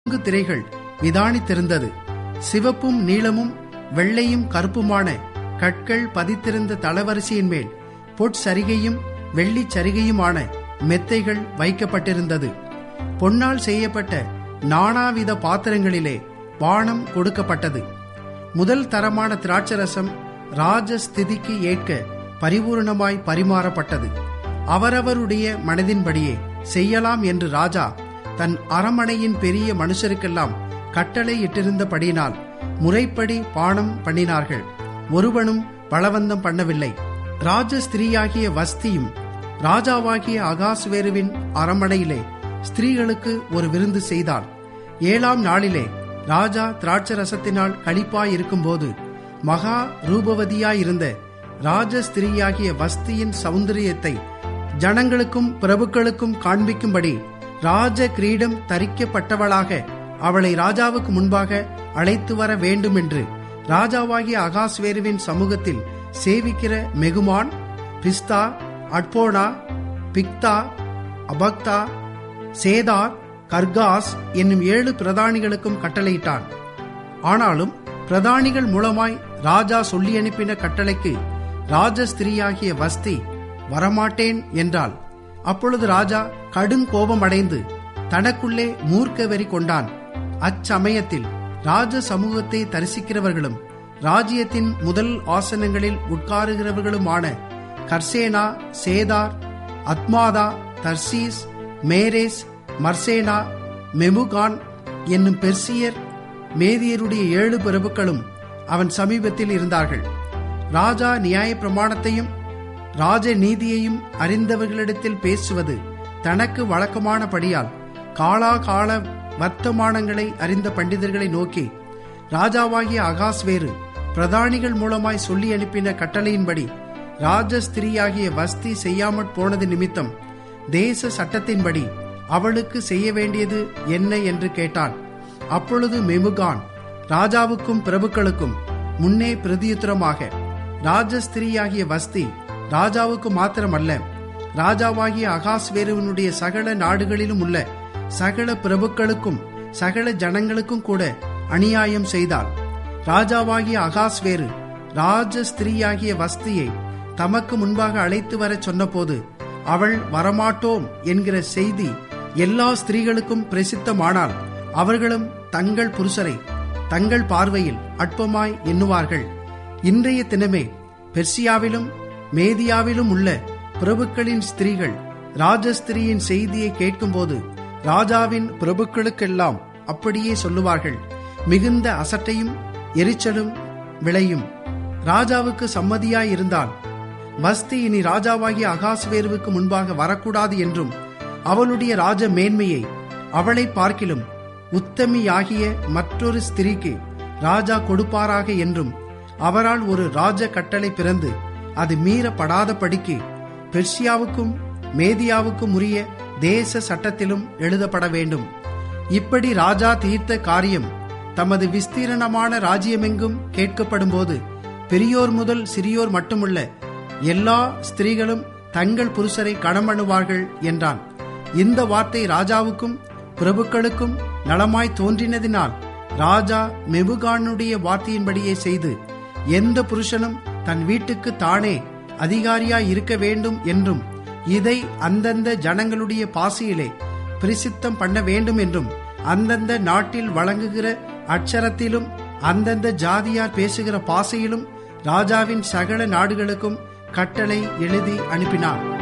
நான்கு திரைகள் விதானித்திருந்தது சிவப்பும் நீளமும் வெள்ளையும் கருப்புமான கற்கள் பதித்திருந்த தளவரிசையின் மேல் பொற்சரிகையும் வெள்ளிச் சரிகையுமான மெத்தைகள் வைக்கப்பட்டிருந்தது பொன்னால் செய்யப்பட்ட நானாவித பாத்திரங்களிலே பானம் கொடுக்கப்பட்டது முதல் தரமான திராட்சரசம் ராஜஸ்திதிக்கு ஏற்க பரிபூர்ணமாய் பரிமாறப்பட்டது அவரவருடைய மனதின்படியே செய்யலாம் என்று ராஜா தன் அரமனையின் பெரிய மனுஷருக்கெல்லாம் கட்டளை இட்டிருந்தபடியினால் முறைப்படி பானம் பண்ணினார்கள் ஒருவனும் பலவந்தம் பண்ணவில்லை ராஜஸ்திரீயாகிய வஸ்தியும் ராஜாவாகிய அகாஸ்வேருவின் அரமனையிலே ஸ்திரீகளுக்கு ஒரு விருந்து செய்தாள் ஏழாம் நாளிலே ராஜா திராட்சரசத்தினால் களிப்பாயிருக்கும்போது மகா ரூபவதியாயிருந்த ராஜஸ்திரீயாகிய வஸ்தியின் சௌந்தரியத்தை ஜனங்களுக்கும் பிரபுக்களுக்கும் காண்பிக்கும்படி ராஜ கிரீடம் தரிக்கப்பட்டவளாக அவளை ராஜாவுக்கு முன்பாக அழைத்து வர வேண்டும் என்று ராஜாவாகிய அகாஸ்வேருவின் சமூகத்தில் சேவிக்கிற மெகுமான் பிஸ்தா அட்போனா பிக்தா அபக்தா சேதார் கர்காஸ் என்னும் ஏழு பிரதானிகளுக்கும் கட்டளையிட்டான் ஆனாலும் பிரதானிகள் மூலமாய் ராஜா சொல்லி அனுப்பின கட்டளைக்கு ராஜஸ்திரீயாகிய வஸ்தி வரமாட்டேன் என்றாள் அப்பொழுது ராஜா கடும் கோபமடைந்து தனக்குள்ளே மூர்க்க வெறி கொண்டான் அச்சமயத்தில் ராஜ சமூகத்தை தரிசிக்கிறவர்களும் ராஜ்யத்தின் முதல் ஆசனங்களில் உட்காருகிறவர்களுமான Carshena Shethar Admatha Tarshish Meres Marsena Memucan என்னும் பெர்சியர் மேதியருடைய ஏழு பிரபுக்களும் அவன் சமீபத்தில் இருந்தார்கள் ராஜா நியாய பிரமாணத்தையும் ராஜ நீதியையும் அறிந்தவர்களிடத்தில் பேசுவது தனக்கு வழக்கமானபடியால் காலாகால வர்த்தமானங்களை அறிந்த பண்டிதர்களை நோக்கி ராஜாவாகிய அகாஸ்வேரு பிரதானிகள் மூலமாய் சொல்லி அனுப்பின கட்டளையின்படி ராஜஸ்திரீயாகிய வஸ்தி செய்யாமற் போனது நிமித்தம் தேச சட்டத்தின்படி அவளுக்கு செய்ய வேண்டியது என்ன என்று கேட்டான் அப்பொழுது மெமுகான் ராஜாவுக்கும் பிரபுக்களுக்கும் முன்னே பிரதியுத்தரமாக ராஜஸ்திரீயாகிய வஸ்தி ராஜாவுக்கு மாத்திரமல்ல ராஜாவாகிய அகாஸ்வேருவனுடைய சகல நாடுகளிலும் உள்ள சகல பிரபுக்களுக்கும் சகல ஜனங்களுக்கும் கூட அநியாயம் செய்தாள் ராஜாவாகிய அகாஸ்வேரு ராஜ ஸ்திரீயாகிய வஸ்தியை தமக்கு முன்பாக அழைத்து வரச் சொன்னபோது அவள் வரமாட்டோம் என்கிற செய்தி எல்லா ஸ்திரீகளுக்கும் பிரசித்தமானால் அவர்களும் தங்கள் புருஷரை தங்கள் பார்வையில் அற்பமாய் எண்ணுவார்கள் இன்றைய தினமே பெர்சியாவிலும் மேதியாவிலும் உள்ள பிரபுக்களின் ஸ்திரீகள் ராஜஸ்திரியின் செய்தியை கேட்கும்போது ராஜாவின் பிரபுக்களுக்கெல்லாம் அப்படியே சொல்லுவார்கள் மிகுந்த அசட்டையும் எரிச்சலும் விளையும் ராஜாவுக்கு சம்மதியாயிருந்தால் வஸ்தி இனி ராஜாவாகிய அகாஸ்வேருவுக்கு முன்பாக வரக்கூடாது என்றும் அவளுடைய ராஜ மேன்மையை அவளை பார்க்கிலும் உத்தமியாகிய மற்றொரு ஸ்திரீக்கு ராஜா கொடுப்பாராக என்றும் அவரால் ஒரு ராஜ கட்டளை பிறந்து அது மீறப்படாதபடிக்கு பெர்சியாவுக்கும் மேதியாவுக்கும் உரிய தேச சட்டத்திலும் எழுதப்பட வேண்டும் இப்படி ராஜா தீர்த்த காரியம் தமது விஸ்தீரணமான ராஜ்யமெங்கும் கேட்கப்படும்போது பெரியோர் முதல் சிறியோர் மட்டுமல்ல எல்லா ஸ்திரீகளும் தங்கள் புருஷரை கணமணுவார்கள் என்றான் இந்த வார்த்தை ராஜாவுக்கும் பிரபுக்களுக்கும் நலமாய் தோன்றினதினால் ராஜா மெபுகானுடைய வார்த்தையின்படியே செய்து எந்த புருஷனும் தன் வீட்டுக்கு தானே அதிகாரியாய் இருக்க வேண்டும் என்றும் இதை அந்தந்த ஜனங்களுடைய பாசியிலே பிரசித்தம் பண்ண வேண்டும் என்றும் அந்தந்த நாட்டில் வழங்குகிற அட்சரத்திலும் அந்தந்த ஜாதியார் பேசுகிற பாசையிலும் ராஜாவின் சகல நாடுகளுக்கும் கட்டளை எழுதி அனுப்பினார்